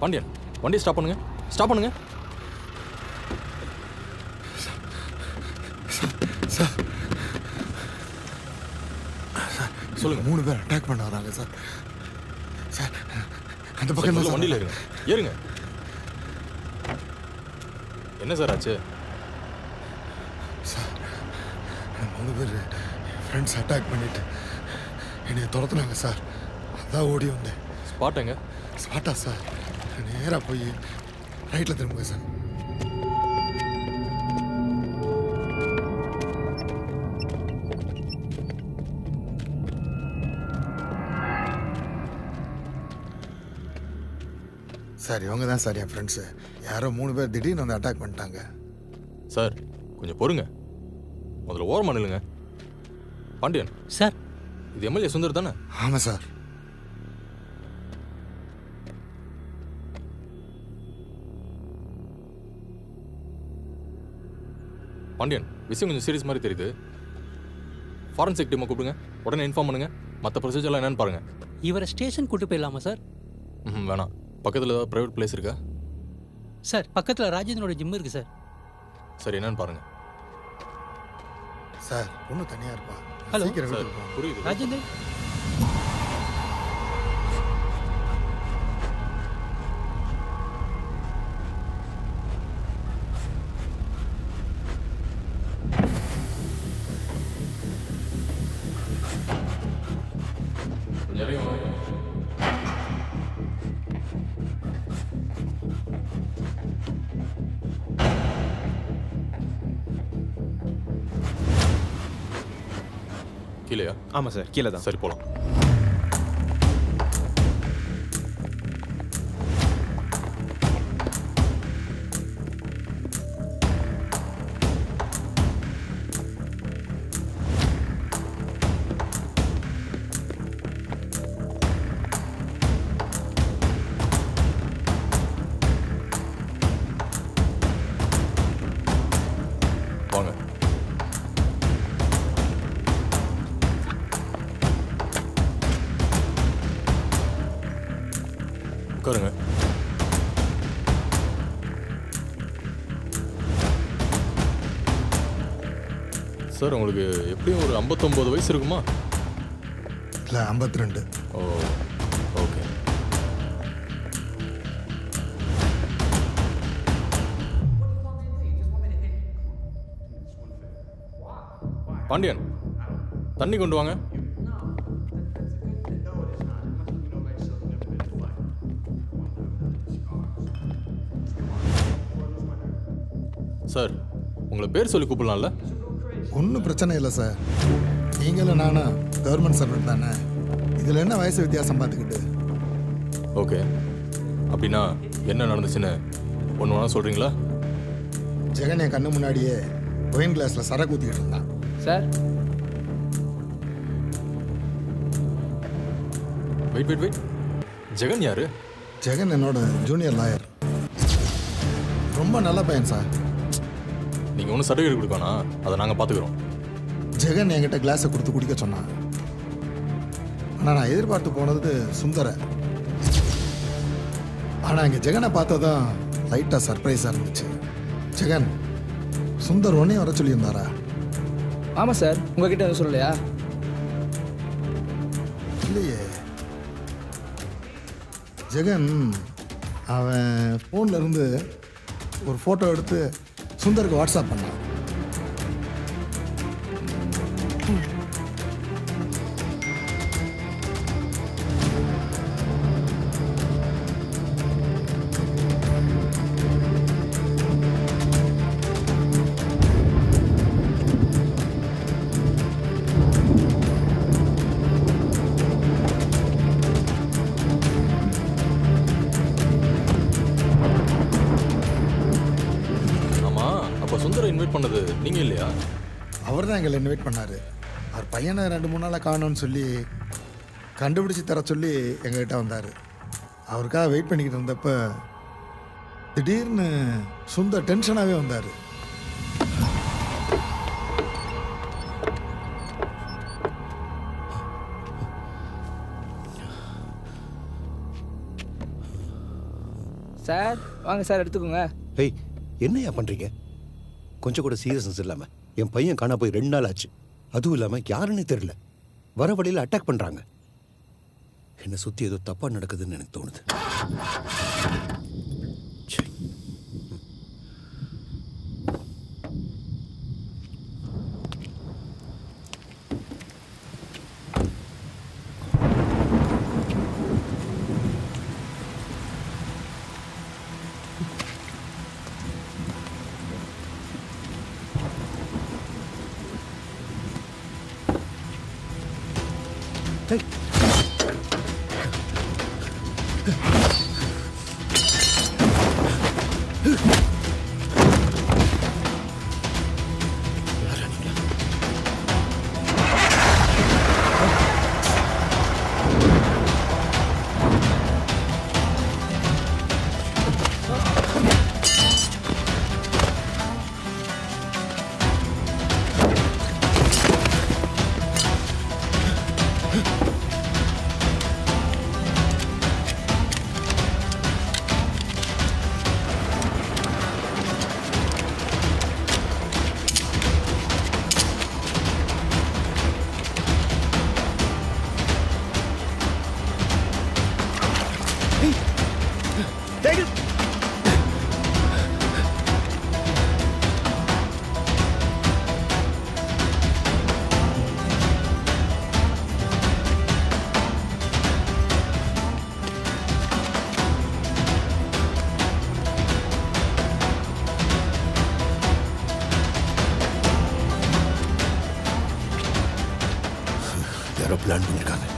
பாண்டியன் வண்டி ஸ்டாப் பண்ணுங்க ஸ்டாப் பண்ணுங்க சொல்லுங்க மூணு பேர் அட்டாக் பண்ண வராங்க சார் சார் அந்த சரி, பக்கம் முதல்ல தான் வண்டியில் சார். ஏறுங்க ஏறுங்க என்ன சார் ஆச்சு சார் அந்த மூணு பேர் ஃப்ரெண்ட்ஸ் அட்டாக் பண்ணிட்டு என்னை துரத்துனாங்க சார் அதான் ஓடி வந்தேன் ஸ்பாட்டுங்க ஸ்பாட்டா சார் நேராக போய் ரைட்டில் திரும்புங்க சார் சார் இவங்க தான் சார் என் ஃப்ரெண்ட்ஸு யாரோ மூணு பேர் திடீர்னு வந்து அட்டாக் பண்ணிட்டாங்க சார் கொஞ்சம் பொறுங்க முதல்ல ஓரமா நில்லுங்க பாண்டியன் சார் இது எம்எல்ஏ சுந்தர் தானே ஆமாம் சார் பாண்டியன் விஷயம் கொஞ்சம் சீரியஸ் மாதிரி தெரியுது ஃபாரன்சிக் டீமை கூப்பிடுங்க உடனே இன்ஃபார்ம் பண்ணுங்க மற்ற ப்ரொசீஜர்லாம் என்னன்னு பாருங்க இவரை ஸ்டேஷன் கூட்டு போயிடலாமா சார் ம் வேணாம் பக்கத்தில் ஏதாவது ப்ரைவேட் பிளேஸ் இருக்கா சார் பக்கத்தில் ராஜேந்திரோட ஜிம் இருக்கு சார் சரி என்னன்னு பாருங்க சார் பொண்ணு தனியாக இருப்பா ஹலோ சீக்கிரம் சார் வீட்டுக்கு போங்க. புரியுது ராஜேந்தர் கொஞ்சம் இறங்கி வாங்க. கீழேயா ஆமாம் சார் கீழே தான் சரி போலாம் வாங்க உட்காருங்க சார் உங்களுக்கு எப்படியும் ஒரு ஐம்பத்தொம்போது வயசு இருக்குமா இல்லை ஐம்பத்தி ரெண்டு ஓ ஓகே பாண்டியன் தண்ணி கொண்டு வாங்க சார் உங்களை பேர் சொல்லி கூப்பிடலாம்ல ஒன்றும் பிரச்சனை இல்லை சார் நீங்களும் நானும் கவர்மெண்ட் சர்வெண்ட் தானே இதில் என்ன வயசு வித்தியாசம் பார்த்துக்கிட்டு ஓகே அப்படின்னா என்ன நடந்துச்சுன்னு ஒன்று வேணா சொல்கிறீங்களா ஜெகன் என் கண்ணு முன்னாடியே ஒயின் கிளாஸில் சரக்கு ஊற்றிக்கிட்டு இருந்தான் sir wait wait wait Jagan யாரு ஜெகன் என்னோட ஜூனியர் லாயர் ரொம்ப நல்ல பையன் சார் நீங்கள் ஒன்றும் சர்டிஃபிகேட் கொடுக்கணா அதை நாங்கள் பார்த்துக்குறோம் ஜெகன் என்கிட்ட கிளாஸை கொடுத்து குடிக்க சொன்னான் ஆனால் நான் எதிர்பார்த்து போனது சுந்தரை ஆனால் இங்கே ஜெகனை பார்த்ததும் லைட்டாக சர்ப்ரைஸாக இருந்துச்சு ஜெகன் சுந்தர் உடனே வர சொல்லியிருந்தாரா ஆமாம் சார் உங்ககிட்ட எதுவும் சொல்லலையா இல்லையே ஜெகன் அவன் ஃபோன்ல இருந்து ஒரு ஃபோட்டோ எடுத்து சுந்தருக்கு வாட்ஸ்அப் பண்ணான் ஆமாம் அப்போ சுந்தரம் இன்வைட் பண்ணது நீங்கள் இல்லையா அவர் தான் எங்களை இன்வைட் பண்ணார் அவர் பையனை ரெண்டு மூணு நாளாக காணோன்னு சொல்லி கண்டுபிடிச்சி தர சொல்லி எங்ககிட்ட வந்தார் அவருக்காக வெயிட் பண்ணிக்கிட்டு இருந்தப்ப திடீர்னு சுந்தர் டென்ஷனாகவே வந்தார் சார் வாங்க சார் எடுத்துக்கோங்க ஏய் என்னையா பண்றீங்க கொஞ்சம் கூட சீரியஸ்னஸ் இல்லாம என் பையன் காணா போய் ரெண்டு நாள் ஆச்சு அதுவும் இல்லாம யாருன்னே தெரியல வர வழியில அட்டாக் பண்றாங்க என்னை சுத்தி ஏதோ தப்பா நடக்குதுன்னு எனக்கு தோணுது ச்சே. ஏய், டைகர் யாரோ பிளான் பண்ணிருக்காங்க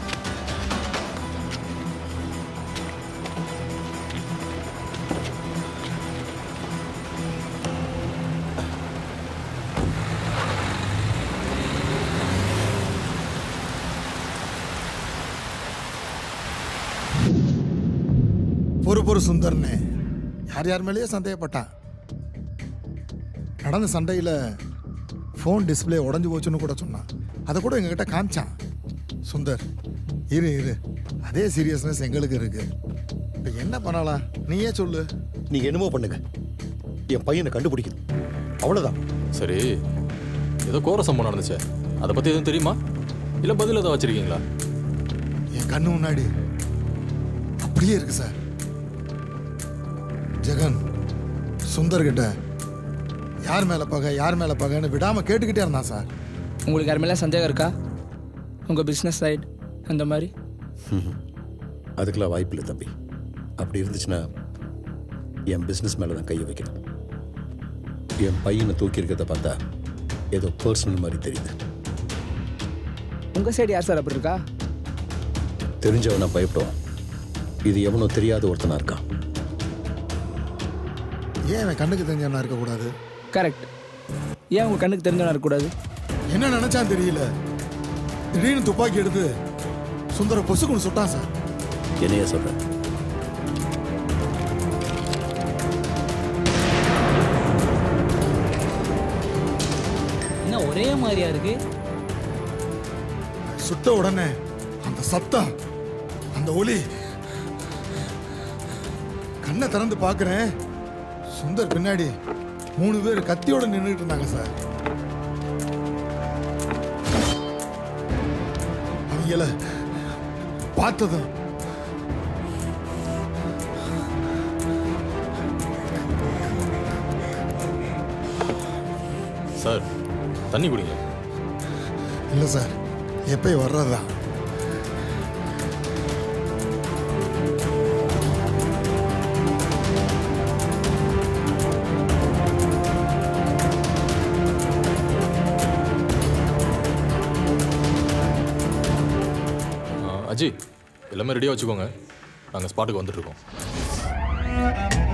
பொறு பொறு சுந்தர்னு யார் யார் மேலேயோ சந்தேகப்பட்டான் நடந்த சண்டையில் ஃபோன் டிஸ்ப்ளே உடஞ்சி போச்சுன்னு கூட சொன்னான் அதை கூட எங்ககிட்ட காமிச்சான் சுந்தர் இரு இரு அதே சீரியஸ்னஸ் எங்களுக்கு இருக்கு இப்போ என்ன பண்ணலாம் நீயே சொல்லு நீங்க என்னமோ பண்ணுங்க என் பையனை கண்டுபிடிக்கணும் அவ்வளவுதான் சரி ஏதோ கோர சம்பவம் நடந்துச்சே அதை பற்றி எதுவும் தெரியுமா இல்லை பதில் ஏதாவது வச்சிருக்கீங்களா என் கண்ணு முன்னாடி அப்படியே இருக்கு சார் ஜெகன் சுந்தர் கிட்ட யார் மேல பகை யார் மேல பகைன்னு விடாம கேட்டுக்கிட்டே இருந்தான் சார் உங்களுக்கு யார் மேலே சந்தேகம் இருக்கா உங்கள் பிஸ்னஸ் சைடு அந்த மாதிரி அதுக்கெல்லாம் வாய்ப்பு இல்லை தம்பி அப்படி இருந்துச்சுன்னா என் பிஸ்னஸ் மேலே தான் கையை வைக்கணும் என் பையனை தூக்கி இருக்கிறத பார்த்தா ஏதோ பர்சனல் மாதிரி தெரியுது உங்கள் சைடு யார் சார் அப்படி இருக்கா தெரிஞ்சவனா பயப்படுவான் இது எவனோ தெரியாத ஒருத்தனா இருக்கான் ஏன் அவன் கண்ணுக்கு தெரிஞ்சவனா இருக்கக்கூடாது கரெக்ட் ஏன் உங்கள் கண்ணுக்கு தெரிஞ்சவனா இருக்கக்கூடாது என்ன நினைச்சான் தெரியல திடீர்னு துப்பாக்கி எடுத்து சுந்தர பொசுக்குன்னு சுட்டான் சார் என்னைய சொல்கிறேன் என்ன ஒரே மாதிரியா இருக்கு சுட்ட உடனே அந்த சத்தம் அந்த ஒலி கண்ணை திறந்து பார்க்குறேன் சுந்தர் பின்னாடி மூணு பேர் கத்தியோட நின்றுட்டு இருந்தாங்க சார் அவங்கள பார்த்ததும் சார் தண்ணி குடிங்க இல்லை சார் எப்பயும் வர்றதுதான் ஆ, அஜி எல்லாமே ரெடியாக வச்சுக்கோங்க நாங்கள் ஸ்பாட்டுக்கு வந்துட்டு இருக்கோம்